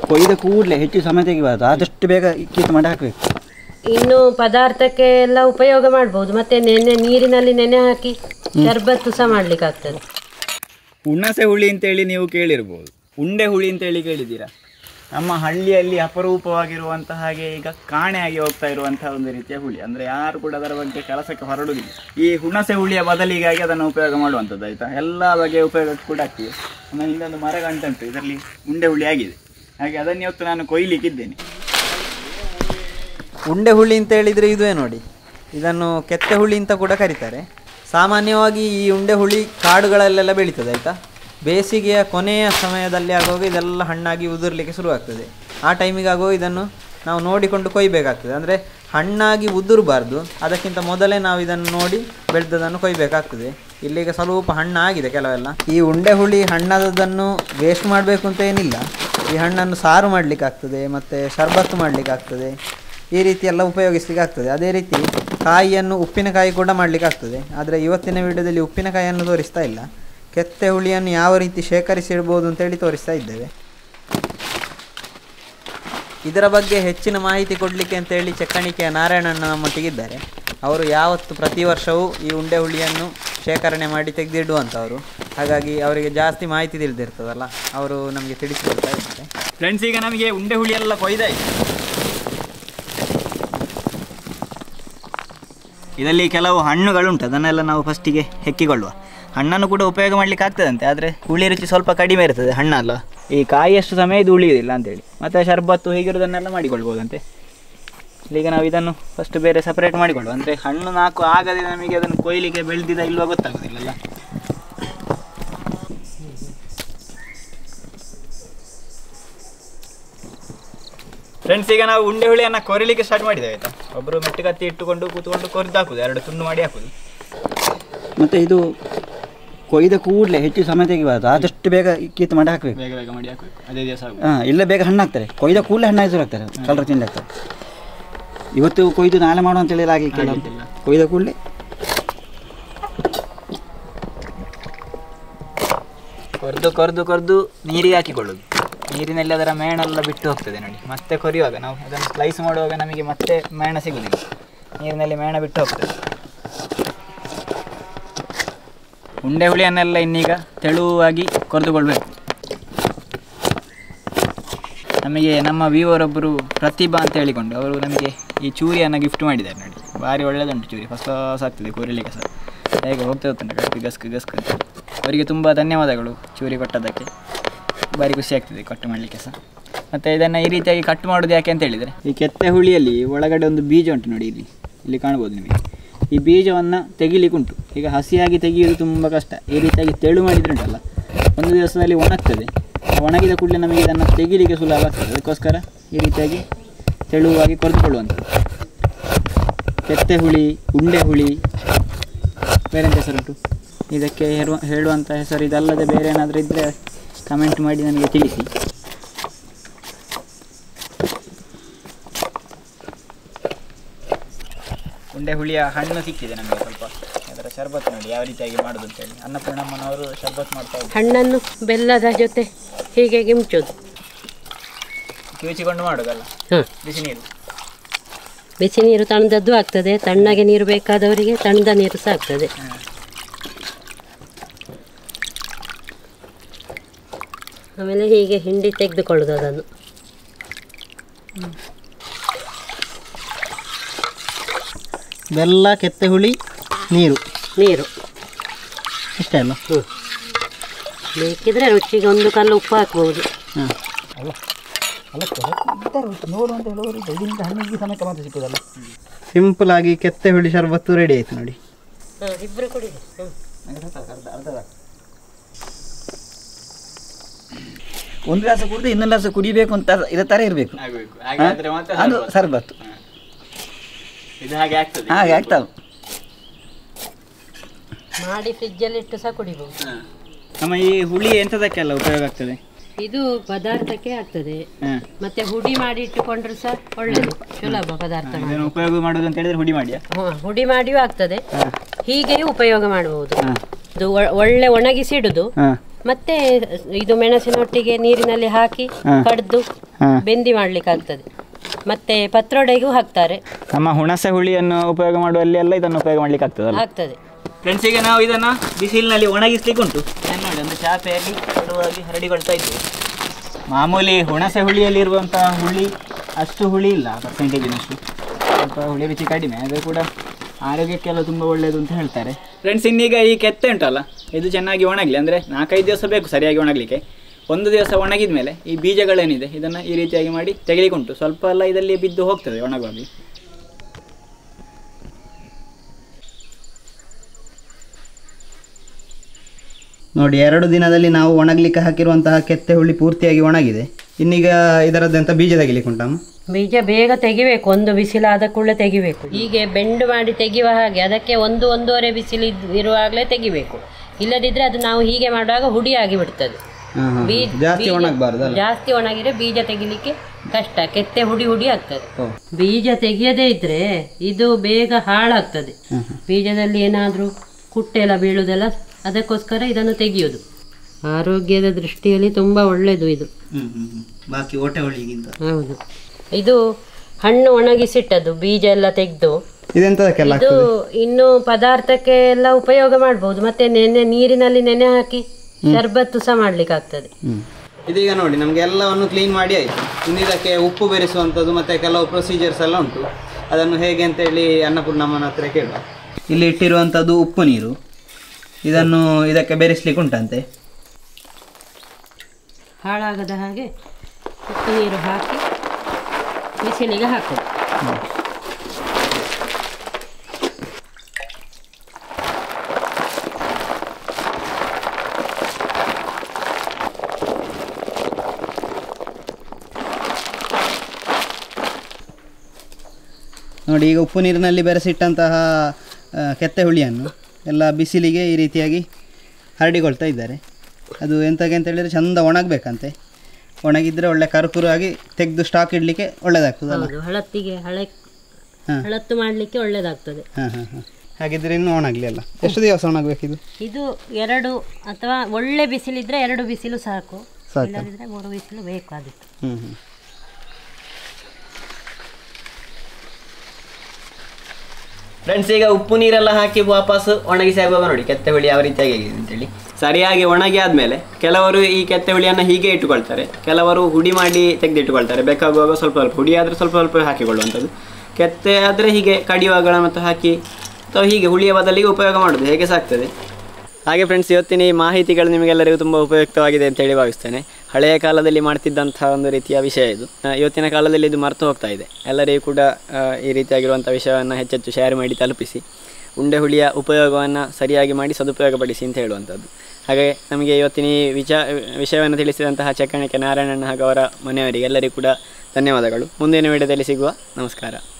ಕೊಯ್ದ ಕೂಡಲೇ ಹೆಚ್ಚು ಸಮಯ ತೆಗಿಬಾರ್ದು ಆದಷ್ಟು ಬೇಗ ಕೀತು ಮಾಡಿ ಹಾಕಬೇಕು ಇನ್ನು ಪದಾರ್ಥಕ್ಕೆ ಎಲ್ಲ ಉಪಯೋಗ ಮಾಡ್ಬೋದು ಮತ್ತೆ ನೆನೆ ನೀರಿನಲ್ಲಿ ನೆನೆ ಹಾಕಿ ಶರ್ಬತ್ತು ಸಹ ಮಾಡ್ಲಿಕ್ಕೆ ಆಗ್ತದೆ ಹುಣಸೆ ಹುಳಿ ಅಂತೇಳಿ ನೀವು ಕೇಳಿರ್ಬೋದು ಉಂಡೆ ಹುಳಿ ಅಂತೇಳಿ ಕೇಳಿದ್ದೀರಾ ನಮ್ಮ ಹಳ್ಳಿಯಲ್ಲಿ ಅಪರೂಪವಾಗಿರುವಂತಹ ಹಾಗೆ ಈಗ ಕಾಣೆಯಾಗಿ ಹೋಗ್ತಾ ಇರುವಂತಹ ಒಂದು ರೀತಿಯ ಹುಳಿ ಅಂದರೆ ಯಾರು ಕೂಡ ಅದರ ಬಗ್ಗೆ ಕೆಲಸಕ್ಕೆ ಹೊರಡುವುದಿಲ್ಲ ಈ ಹುಣಸೆ ಹುಳಿಯ ಬದಲಿಗಾಗಿ ಅದನ್ನು ಉಪಯೋಗ ಮಾಡುವಂಥದ್ದು ಆಯಿತಾ ಎಲ್ಲ ಬಗೆಯ ಉಪಯೋಗಕ್ಕೆ ಕೂಡ ಆಗ್ತಿದೆ ನನ್ನ ಹಿಂದೆ ಒಂದು ಮರ ಗಂಟುಂಟು ಇದರಲ್ಲಿ ಉಂಡೆ ಹುಳಿ ಆಗಿದೆ ಹಾಗೆ ಅದನ್ನು ಇವತ್ತು ನಾನು ಕೊಯ್ಲಿಕ್ಕಿದ್ದೇನೆ ಉಂಡೆ ಹುಳಿ ಅಂತ ಹೇಳಿದರೆ ಇದುವೇ ನೋಡಿ ಇದನ್ನು ಕೆತ್ತೆ ಹುಳಿ ಅಂತ ಕೂಡ ಕರೀತಾರೆ ಸಾಮಾನ್ಯವಾಗಿ ಈ ಉಂಡೆ ಹುಳಿ ಕಾಡುಗಳಲ್ಲೆಲ್ಲ ಬೆಳೀತದೆ ಆಯಿತಾ ಬೇಸಿಗೆಯ ಕೊನೆಯ ಸಮಯದಲ್ಲಿ ಆಗುವಾಗ ಇದೆಲ್ಲ ಹಣ್ಣಾಗಿ ಉದುರಲಿಕ್ಕೆ ಶುರುವಾಗ್ತದೆ ಆ ಟೈಮಿಗೆ ಆಗುವಾಗ ಇದನ್ನು ನಾವು ನೋಡಿಕೊಂಡು ಕೊಯ್ಬೇಕಾಗ್ತದೆ ಅಂದರೆ ಹಣ್ಣಾಗಿ ಉದುರಬಾರ್ದು ಅದಕ್ಕಿಂತ ಮೊದಲೇ ನಾವು ಇದನ್ನು ನೋಡಿ ಬೆಳೆದದನ್ನು ಕೊಯ್ಬೇಕಾಗ್ತದೆ ಇಲ್ಲಿಗೆ ಸ್ವಲ್ಪ ಹಣ್ಣಾಗಿದೆ ಕೆಲವೆಲ್ಲ ಈ ಉಂಡೆ ಹುಳಿ ಹಣ್ಣಾದದ್ದನ್ನು ವೇಸ್ಟ್ ಮಾಡಬೇಕು ಅಂತ ಏನಿಲ್ಲ ಈ ಹಣ್ಣನ್ನು ಸಾರು ಮಾಡಲಿಕ್ಕಾಗ್ತದೆ ಮತ್ತು ಶರ್ಬತ್ತು ಮಾಡಲಿಕ್ಕಾಗ್ತದೆ ಈ ರೀತಿ ಎಲ್ಲ ಉಪಯೋಗಿಸ್ಲಿಕ್ಕೆ ಆಗ್ತದೆ ಅದೇ ರೀತಿ ಕಾಯಿಯನ್ನು ಉಪ್ಪಿನಕಾಯಿ ಕೂಡ ಮಾಡಲಿಕ್ಕೆ ಆಗ್ತದೆ ಆದರೆ ಇವತ್ತಿನ ವಿಡಿಯೋದಲ್ಲಿ ಉಪ್ಪಿನಕಾಯಿಯನ್ನು ತೋರಿಸ್ತಾ ಇಲ್ಲ ಕೆತ್ತೆ ಹುಳಿಯನ್ನು ಯಾವ ರೀತಿ ಶೇಖರಿಸಿಡ್ಬೋದು ಅಂತೇಳಿ ತೋರಿಸ್ತಾ ಇದ್ದೇವೆ ಇದರ ಬಗ್ಗೆ ಹೆಚ್ಚಿನ ಮಾಹಿತಿ ಕೊಡಲಿಕ್ಕೆ ಅಂತೇಳಿ ಚಕ್ಕಣಿಕೆಯ ನಾರಾಯಣಣ್ಣ ನಮ್ಮೊಟ್ಟಿಗಿದ್ದಾರೆ ಅವರು ಯಾವತ್ತು ಪ್ರತಿ ವರ್ಷವೂ ಈ ಉಂಡೆ ಹುಳಿಯನ್ನು ಶೇಖರಣೆ ಮಾಡಿ ತೆಗೆದಿಡುವಂಥವ್ರು ಹಾಗಾಗಿ ಅವರಿಗೆ ಜಾಸ್ತಿ ಮಾಹಿತಿ ತಿಳಿದಿರ್ತದಲ್ಲ ಅವರು ನಮಗೆ ತಿಳಿಸಿಕೊಡ್ತಾ ಇದ್ದಾರೆ ಫ್ರೆಂಡ್ಸ್ ಈಗ ನಮಗೆ ಉಂಡೆ ಹುಳಿ ಎಲ್ಲ ಕೊಯ್ದಾಯ್ತು ಇದರಲ್ಲಿ ಕೆಲವು ಹಣ್ಣುಗಳುಂಟು ಅದನ್ನೆಲ್ಲ ನಾವು ಫಸ್ಟಿಗೆ ಹೆಕ್ಕಿಕೊಳ್ಳುವ ಹಣ್ಣನ್ನು ಕೂಡ ಉಪಯೋಗ ಮಾಡಲಿಕ್ಕೆ ಆಗ್ತದಂತೆ ಆದರೆ ಹುಳಿ ರುಚಿ ಸ್ವಲ್ಪ ಕಡಿಮೆ ಇರ್ತದೆ ಹಣ್ಣಲ್ಲ ಈ ಕಾಯಿಯಷ್ಟು ಸಮಯ ಇದು ಉಳಿಯುವುದಿಲ್ಲ ಅಂತೇಳಿ ಮತ್ತು ಶರ್ಬತ್ತು ಹೀಗಿರೋದನ್ನೆಲ್ಲ ಮಾಡಿಕೊಳ್ಬೋದಂತೆ ಈಗ ನಾವು ಇದನ್ನು ಫಸ್ಟ್ ಬೇರೆ ಸಪರೇಟ್ ಮಾಡಿಕೊಳ್ಳುವ ಅಂದರೆ ಹಣ್ಣು ನಾಲ್ಕು ಆಗದೆ ನಮಗೆ ಅದನ್ನು ಕೊಯ್ಲಿಕ್ಕೆ ಬೆಳೆದಿದ ಇಲ್ವಾ ಗೊತ್ತಾಗೋದಿಲ್ಲಲ್ಲ ಫ್ರೆಂಡ್ಸ್ ಈಗ ನಾವು ಉಂಡೆ ಹುಳಿಯನ್ನು ಕೊರಿಲಿಕ್ಕೆ ಸ್ಟಾರ್ಟ್ ಮಾಡಿದ್ದೇವೆ ಆಯ್ತಾ ಒಬ್ಬರು ಮೆಟ್ಟುಕತ್ತಿ ಇಟ್ಟುಕೊಂಡು ಕೂತ್ಕೊಂಡು ಕೊರಿದು ಹಾಕುದು ಎರಡು ತುಂಡು ಮಾಡಿ ಹಾಕುದು ಮತ್ತು ಇದು ಕೊಯ್ದ ಕೂಡಲೇ ಹೆಚ್ಚು ಸಮಯ ತೆಗಿಬಾರ್ದು ಆದಷ್ಟು ಬೇಗ ಕೀತು ಮಾಡಿ ಹಾಕಬೇಕು ಬೇಗ ಬೇಗ ಮಾಡಿ ಹಾಕಬೇಕು ಅದೇ ದಿವಸ ಆಗುದು ಹಾಂ ಇಲ್ಲ ಬೇಗ ಹಣ್ಣು ಹಾಕ್ತಾರೆ ಕೊಯ್ದ ಕೂಡಲೇ ಹಣ್ಣು ಹಾಕಿ ಹಾಕ್ತಾರೆ ಕಲರ್ ಚೇಂಜ್ ಆಗ್ತದೆ ಇವತ್ತು ಕೊಯ್ದು ನಾಳೆ ಮಾಡುವ ಅಂತೇಳಿ ಆಗಲಿಕ್ಕೆ ಆಗ್ಲಿಕ್ಕಿಲ್ಲ. ಕೊಯ್ದ ಕೂಡಲೇ ಕೊರೆದು ಕೊರೆದು ಕೊರೆದು ನೀರಿಗೆ ಹಾಕಿಕೊಳ್ಳೋದು ನೀರಿನಲ್ಲಿ ಅದರ ಮೇಣೆಲ್ಲ ಬಿಟ್ಟು ಹೋಗ್ತದೆ ನೋಡಿ ಮತ್ತೆ ಕೊರಿಯುವಾಗ ನಾವು ಅದನ್ನು ಸ್ಲೈಸ್ ಮಾಡುವಾಗ ನಮಗೆ ಮತ್ತೆ ಮೇಣ ಸಿಗುವುದಿಲ್ಲ ನೀರಿನಲ್ಲಿ ಮೇಣ ಬಿಟ್ಟು ಹೋಗ್ತದೆ ಉಂಡೆ ಹುಳಿಯನ್ನೆಲ್ಲ ಇನ್ನೀಗ ತೆಳುವಾಗಿ ಕೊರೆದುಕೊಳ್ಬೇಕು ನಮಗೆ ನಮ್ಮ ವಿವರೊಬ್ಬರು ಪ್ರತಿಭಾ ಅಂತ ಹೇಳಿಕೊಂಡು ಅವರು ನಮಗೆ ಈ ಚೂರಿಯನ್ನು ಗಿಫ್ಟ್ ಮಾಡಿದ್ದಾರೆ ನೋಡಿ ಭಾರಿ ಒಳ್ಳೆಯದುಂಟು ಚೂರಿ ಹೊಸ ಹೊಸ ಆಗ್ತದೆ ಕೊರಿಲಿಕ್ಕೆ ಸಹ ಹೇಗೆ ಹೋಗ್ತಾ ಹೋಗ್ತಾನೆ ಗಸ್ಕ್ ಗಸ್ಕ್ ಗಸ್ಕ್ ಅಂತ ಅವರಿಗೆ ತುಂಬ ಧನ್ಯವಾದಗಳು ಚೂರಿ ಕೊಟ್ಟದ್ದಕ್ಕೆ ಭಾರಿ ಖುಷಿ ಆಗ್ತದೆ ಕಟ್ ಮಾಡಲಿಕ್ಕೆ ಸಹ ಮತ್ತು ಇದನ್ನು ಈ ರೀತಿಯಾಗಿ ಕಟ್ ಮಾಡೋದು ಯಾಕೆ ಅಂತ ಹೇಳಿದರೆ ಈ ಕೆತ್ತೆ ಹುಳಿಯಲ್ಲಿ ಒಳಗಡೆ ಒಂದು ಬೀಜ ಉಂಟು ನೋಡಿ ಇಲ್ಲಿ ಇಲ್ಲಿ ಕಾಣ್ಬೋದು ನಿಮಗೆ ಈ ಬೀಜವನ್ನು ತೆಗಿಲಿಕ್ಕೆ ಉಂಟು ಈಗ ಹಸಿಯಾಗಿ ತೆಗೆಯೋದು ತುಂಬ ಕಷ್ಟ ಈ ರೀತಿಯಾಗಿ ತೆಳು ಮಾಡಿದ್ರೆ ಉಂಟಲ್ಲ ಒಂದು ದಿವಸದಲ್ಲಿ ಒಣಗ್ತದೆ ಒಣಗಿದ ಕೂಡಲೇ ನಮಗೆ ಇದನ್ನು ತೆಗಿಲಿಕ್ಕೆ ಸುಲಭ ಆಗ್ತದೆ ಅದಕ್ಕೋಸ್ಕರ ಈ ರೀತಿಯಾಗಿ ತೆಳುವಾಗಿ ಕೊರೆದುಕೊಳ್ಳುವಂಥದ್ದು ಕೆತ್ತೆ ಹುಳಿ ಉಂಡೆ ಹುಳಿ ಬೇರೆ ಎಂತ ಹೆಸರುಂಟು ಇದಕ್ಕೆ ಹೇರುವ ಹೇಳುವಂಥ ಹೆಸರು ಇದಲ್ಲದೆ ಬೇರೆ ಏನಾದರೂ ಇದ್ದರೆ ಕಮೆಂಟ್ ಮಾಡಿ ನನಗೆ ತಿಳಿಸಿ ಉಂಡೆ ಹುಳಿಯ ಹಣ್ಣು ಸಿಕ್ಕಿದೆ ನಮಗೆ ಸ್ವಲ್ಪ ಅದರ ಶರ್ಬತ್ ನೋಡಿ ಯಾವ ರೀತಿಯಾಗಿ ಮಾಡೋದು ಅಂತೇಳಿ ಅನ್ನಪೂರ್ಣಮ್ಮನವರು ಶರ್ಬತ್ ಮಾಡ್ತಾ ಇದ್ದಾರೆ ಹಣ್ಣನ್ನು ಬೆಲ್ಲದ ಜೊತೆ ಹೀಗೆ ಗಿಮ್ಚೋದು ಕಿವಿಚಿಕೊಂಡು ಮಾಡೋದಲ್ಲ ಹಾಂ ಬಿಸಿ ನೀರು ಬಿಸಿ ನೀರು ತಣ್ಣದದ್ದು ಆಗ್ತದೆ ತಣ್ಣಗೆ ನೀರು ಬೇಕಾದವರಿಗೆ ತಣ್ಣದ ನೀರು ಸಹ ಆಗ್ತದೆ ಆಮೇಲೆ ಹೀಗೆ ಹಿಂಡಿ ತೆಗೆದುಕೊಳ್ಳೋದು ಅದನ್ನು ಬೆಲ್ಲ ಕೆತ್ತೆ ಹುಳಿ ನೀರು ನೀರು ಇಷ್ಟೇ ಅಲ್ಲ ಹ್ಞೂ ಬೇಕಿದ್ರೆ ರುಚಿಗೆ ಒಂದು ಕಲ್ಲು ಉಪ್ಪು ಹಾಕ್ಬೋದು ಸಿಂಪಲ್ ಆಗಿ ಕೆತ್ತೆ ಹುಳಿ ಶರ್ಬತ್ತು ರೆಡಿ ಆಯ್ತು ನೋಡಿ ಹಾಂ ಇಬ್ಬರು ಕುಡಿದು ಹ್ಞೂ ಒಂದು ಗ್ಲಾಸ್ ಕುಡಿದು ಇನ್ನೊಂದು ಗ್ಲಾಸ್ ಕುಡಿಬೇಕು ಅಂತ ಇರೋ ಥರ ಇರಬೇಕು ಆಗಬೇಕು ಅದು ಸರ್ಬತ್ತು ಇದು ಹಾಗೆ ಆಗ್ತದೆ ಹಾಗೆ ಆಗ್ತಾವೆ ಮಾಡಿ ಫ್ರಿಜ್ಜಲ್ಲಿ ಇಟ್ಟು ಸಹ ಕುಡಿಬೋದು ನಮ್ಮ ಈ ಹುಳಿ ಎಂಥದಕ್ಕೆಲ್ಲ ಉಪಯೋಗ ಆಗ್ತದೆ ಇದು ಪದಾರ್ಥಕ್ಕೆ ಆಗ್ತದೆ ಹಾಂ ಮತ್ತೆ ಹುಡಿ ಮಾಡಿ ಇಟ್ಟುಕೊಂಡ್ರೆ ಸಹ ಒಳ್ಳೆಯದು ಸುಲಭ ಪದಾರ್ಥ ಮಾಡಿ. ಇದನ್ನು ಉಪಯೋಗ ಮಾಡೋದು ಅಂತ ಹೇಳಿದ್ರೆ ಹುಡಿ ಮಾಡಿಯಾ ಹ್ಮ್, ಹುಡಿ ಮಾಡಿಯೂ ಆಗ್ತದೆ ಹೀಗೆಯೂ ಉಪಯೋಗ ಮಾಡಬಹುದು ಹಾಂ ಇದು ಒ- ಒಳ್ಳೆ ಒಣಗಿಸಿಡುದು ಹಾಂ ಮತ್ತೆ ಇದು ಮೆಣಸಿನೊಟ್ಟಿಗೆ ನೀರಿನಲ್ಲಿ ಹಾಕಿ ಕಡ್ದು ಬೆಂದಿ ಮಾಡ್ಲಿಕ್ಕೆ ಆಗ್ತದೆ ಮತ್ತೆ ಪತ್ರೊಡೆಗೂ ಹಾಕ್ತಾರೆ ನಮ್ಮ ಹುಣಸೆ ಹುಳಿಯನ್ನು ಉಪಯೋಗ ಮಾಡುವಲ್ಲಿ ಎಲ್ಲ ಇದನ್ನು ಉಪಯೋಗ ಮಾಡ್ಲಿಕ್ಕೆ ಆಗ್ತದಲ್ಲ ಆಗ್ತದೆ ಫ್ರೆಂಡ್ಸ್ ಈಗ ನಾವು ಇದನ್ನ ಬಿಸಿಲಿನಲ್ಲಿ ಒಣಗಿಸ್ಲಿಕ್ಕೆ ಉಂಟು ಏನ್ ನೋಡಿ ಒಂದು ಚಾಪೆಯಲ್ಲಿ ಹರಡುವಾಗಿ ಹರಡಿಕೊಳ್ತಾ ಇದ್ದೇವೆ ಮಾಮೂಲಿ ಹುಣಸೆ ಹುಳಿಯಲ್ಲಿರುವಂತಹ ಹುಳಿ ಅಷ್ಟು ಹುಳಿ ಇಲ್ಲ ಪರ್ಸೆಂಟೇಜಿನಷ್ಟು ಸ್ವಲ್ಪ ಹುಳಿ ರುಚಿ ಕಡಿಮೆ ಅದು ಕೂಡ ಆರೋಗ್ಯಕ್ಕೆಲ್ಲ ತುಂಬ ಒಳ್ಳೆಯದು ಅಂತ ಹೇಳ್ತಾರೆ ಫ್ರೆಂಡ್ಸ್ ಇನ್ನೀಗ ಈ ಕೆತ್ತೆ ಉಂಟಲ್ಲ ಇದು ಚೆನ್ನಾಗಿ ಒಣಗಲಿ ಅಂದರೆ ನಾಲ್ಕೈದು ದಿವಸ ಬೇಕು ಸರಿಯಾಗಿ ಒಣಗಲಿಕ್ಕೆ ಒಂದು ದಿವಸ ಒಣಗಿದ ಮೇಲೆ ಈ ಬೀಜಗಳೇನಿದೆ ಇದನ್ನು ಈ ರೀತಿಯಾಗಿ ಮಾಡಿ ತೆಗಿಲಿಕ್ಕೆ ಉಂಟು ಸ್ವಲ್ಪ ಎಲ್ಲ ಇದರಲ್ಲಿ ಬಿದ್ದು ಹೋಗ್ತದೆ ಒಣಗುವಾಗಿ ನೋಡಿ ಎರಡು ದಿನದಲ್ಲಿ ನಾವು ಒಣಗಲಿಕ್ಕೆ ಹಾಕಿರುವಂತಹ ಕೆತ್ತೆ ಹುಳಿ ಪೂರ್ತಿಯಾಗಿ ಒಣಗಿದೆ ಇನ್ನೀಗ ಇದರದ್ದಂತ ಬೀಜ ತೆಗಿಲಿಕ್ಕೆ ಉಂಟಮ್ಮ ಬೀಜ ಬೇಗ ತೆಗಿಬೇಕು ಒಂದು ಬಿಸಿಲಾದ ಕೂಡಲೇ ತೆಗಿಬೇಕು ಹೀಗೆ ಬೆಂಡು ಮಾಡಿ ತೆಗೆಯುವ ಹಾಗೆ ಅದಕ್ಕೆ ಒಂದು ಒಂದೂವರೆ ಬಿಸಿಲು ಇದ್- ಇರುವಾಗಲೇ ತೆಗಿಬೇಕು ಇಲ್ಲದಿದ್ರೆ ಅದು ನಾವು ಹೀಗೆ ಮಾಡುವಾಗ ಹುಡಿಯಾಗಿ ಬಿಡ್ತದೆ ಹಾ, ಹಾ. ಬೀ- ಜಾಸ್ತಿ ಬೀಜ- ಒಣಗಬಾರ್ದಲ್ಲ ಜಾಸ್ತಿ ಒಣಗಿದ್ರೆ ಬೀಜ ತೆಗಿಲಿಕ್ಕೆ ಕಷ್ಟ ಕೆತ್ತೆ ಹುಡಿ ಹುಡಿ ಆಗ್ತದೆ ಓ. ಬೀಜ ತೆಗಿಯದೇ ಇದ್ರೆ ಇದು ಬೇಗ ಹಾಳಾಗ್ತದೆ ಬೀಜದಲ್ಲಿ ಏನಾದರೂ ಕುಟ್ಟೆಲ್ಲ ಬೀಳುವುದೆಲ್ಲ ಅದಕ್ಕೋಸ್ಕರ ಇದನ್ನು ತೆಗೆಯೋದು ಆರೋಗ್ಯದ ದೃಷ್ಟಿಯಲ್ಲಿ ತುಂಬ ಒಳ್ಳೆಯದು ಇದು ಹ್ಮ್ ಹ್ಮ್ ಹ್ಮ್. ಬಾಕಿ ಓಟೆ ಹುಳಿಗಿಂತ ಹೌದು ಇದು ಹಣ್ಣು ಒಣಗಿಸಿಟ್ಟದ್ದು ಬೀಜ ಎಲ್ಲ ತೆಗೆದು ಇದೆಂತದಕ್ಕೆಲ್ಲ ಇದು ಇನ್ನು ಪದಾರ್ಥಕ್ಕೆ ಎಲ್ಲ ಉಪಯೋಗ ಮಾಡ್ಬೋದು ಮತ್ತೆ ನೆನೆ ನೀರಿನಲ್ಲಿ ನೆನೆ ಹಾಕಿ ಶರ್ಬತ್ತು ಸಹ ಮಾಡ್ಲಿಕ್ಕೆ ಆಗ್ತದೆ ಹ್ಮ್. ಇದೀಗ ನೋಡಿ ನಮಗೆ ಎಲ್ಲವನ್ನು ಕ್ಲೀನ್ ಮಾಡಿ ಆಯಿತು ಇನ್ನು ಇದಕ್ಕೆ ಉಪ್ಪು ಬೆರೆಸುವಂಥದ್ದು ಮತ್ತು ಕೆಲವು ಪ್ರೊಸೀಜರ್ಸ್ ಎಲ್ಲ ಉಂಟು ಅದನ್ನು ಹೇಗೆ ಅಂತೇಳಿ ಅನ್ನಪೂರ್ಣಮ್ಮನ ಹತ್ರ ಕೇಳುವ ಇಲ್ಲಿ ಇಟ್ಟಿರುವಂಥದ್ದು ಉಪ್ಪು ನೀರು ಇದನ್ನು ಇದಕ್ಕೆ ಬೆರೆಸ್ಲಿಕ್ಕೆ ಉಂಟಂತೆ ಹಾಳಾಗದ ಹಾಗೆ ಉಪ್ಪು ನೀರು ಹಾಕಿ ಬಿಸಿಲಿಗೆ ಹಾಕೋದು ನೋಡಿ ಈಗ ಉಪ್ಪು ನೀರಿನಲ್ಲಿ ಬೆರೆಸಿಟ್ಟಂತಹ ಆ, ಕೆತ್ತೆ ಹುಳಿಯನ್ನು ಎಲ್ಲ ಬಿಸಿಲಿಗೆ ಈ ರೀತಿಯಾಗಿ ಹರಡಿಕೊಳ್ತಾ ಇದ್ದಾರೆ ಅದು ಎಂತಕ್ಕೆ ಅಂತ ಹೇಳಿದರೆ ಚಂದ ಒಣಗಬೇಕಂತೆ ಒಣಗಿದ್ರೆ ಒಳ್ಳೆ ಕರುಕುರು ಆಗಿ ತೆಗೆದು ಸ್ಟಾಕ್ ಇಡಲಿಕ್ಕೆ ಒಳ್ಳೆಯದಾಗ್ತದಲ್ಲ ಹೌದು ಹಳತ್ತಿಗೆ ಹಳೆ ಹಾ. ಹಳತ್ತು ಮಾಡಲಿಕ್ಕೆ ಒಳ್ಳೇದಾಗ್ತದೆ ಹಾಂ ಹಾಂ ಹಾಂ ಹಾಗಿದ್ರೆ ಇನ್ನೂ ಒಣಗಲಿ ಅಲ್ಲ ಎಷ್ಟು ದಿವಸ ಒಣಗಬೇಕಿದು ಇದು ಎರಡು ಅಥವಾ ಒಳ್ಳೆ ಬಿಸಿಲಿದ್ರೆ ಎರಡು ಬಿಸಿಲು ಸಾಕು ಸಾಕು ಇಲ್ಲದಿದ್ರೆ ಮೂರು ಬಿಸಿಲು ಬೇಕು ಅದಕ್ಕೆ ಹ್ಞೂ ಹ್ಞೂ ಫ್ರೆಂಡ್ಸ್ ಈಗ ಉಪ್ಪು ನೀರೆಲ್ಲ ಹಾಕಿ ವಾಪಸ್ ಒಣಗಿಸಿ ಆಗುವಾಗ ನೋಡಿ ಕೆತ್ತೆ ಹುಳಿ ಯಾವ ರೀತಿಯಾಗಿ ಆಗಿದೆ ಅಂತೇಳಿ ಸರಿಯಾಗಿ ಒಣಗಿ ಆದಮೇಲೆ ಕೆಲವರು ಈ ಕೆತ್ತೆ ಹುಳಿಯನ್ನು ಹೀಗೆ ಇಟ್ಟುಕೊಳ್ತಾರೆ ಕೆಲವರು ಹುಡಿ ಮಾಡಿ ತೆಗೆದಿಟ್ಟುಕೊಳ್ತಾರೆ ಬೇಕಾಗುವಾಗ ಸ್ವಲ್ಪ ಸ್ವಲ್ಪ ಹುಡಿ ಆದರೆ ಸ್ವಲ್ಪ ಸ್ವಲ್ಪ ಹಾಕಿಕೊಳ್ಳುವಂಥದ್ದು ಕೆತ್ತೆ ಆದರೆ ಹೀಗೆ ಕಡಿಯುವಾಗ ಮತ್ತು ಹಾಕಿ ಅಥವಾ ಹೀಗೆ ಹುಳಿಯ ಬದಲಿಗೆ ಉಪಯೋಗ ಮಾಡೋದು ಹೇಗೆ ಸಾಕ್ತದೆ ಹಾಗೆ ಫ್ರೆಂಡ್ಸ್ ಇವತ್ತಿನ ಈ ಮಾಹಿತಿಗಳು ನಿಮಗೆಲ್ಲರಿಗೂ ತುಂಬ ಉಪಯುಕ್ತವಾಗಿದೆ ಅಂತೇಳಿ ಭಾವಿಸ್ತೇನೆ ಹಳೆಯ ಕಾಲದಲ್ಲಿ ಮಾಡ್ತಿದ್ದಂತಹ ಒಂದು ರೀತಿಯ ವಿಷಯ ಇದು ಆ, ಇವತ್ತಿನ ಕಾಲದಲ್ಲಿ ಇದು ಮರೆತು ಹೋಗ್ತಾ ಇದೆ ಎಲ್ಲರಿಗೂ ಕೂಡ ಆ, ಈ ರೀತಿಯಾಗಿರುವಂಥ ವಿಷಯವನ್ನು ಹೆಚ್ಚೆಚ್ಚು ಶೇರ್ ಮಾಡಿ ತಲುಪಿಸಿ ಉಂಡೆ ಹುಳಿಯ ಉಪಯೋಗವನ್ನು ಸರಿಯಾಗಿ ಮಾಡಿ ಸದುಪಯೋಗಪಡಿಸಿ ಅಂತ ಹೇಳುವಂಥದ್ದು ಹಾಗೆ ನಮಗೆ ಇವತ್ತಿನ ಈ ವಿಚ ವಿಷಯವನ್ನು ತಿಳಿಸಿದಂತಹ ಚಕ್ಕಣಿಕೆ ನಾರಾಯಣಣ್ಣ ಹಾಗೂ ಅವರ ಮನೆಯವರಿಗೆ ಎಲ್ಲರಿಗೂ ಕೂಡ ಧನ್ಯವಾದಗಳು ಮುಂದಿನ ವಿಡಿಯೋದಲ್ಲಿ ಸಿಗುವ ನಮಸ್ಕಾರ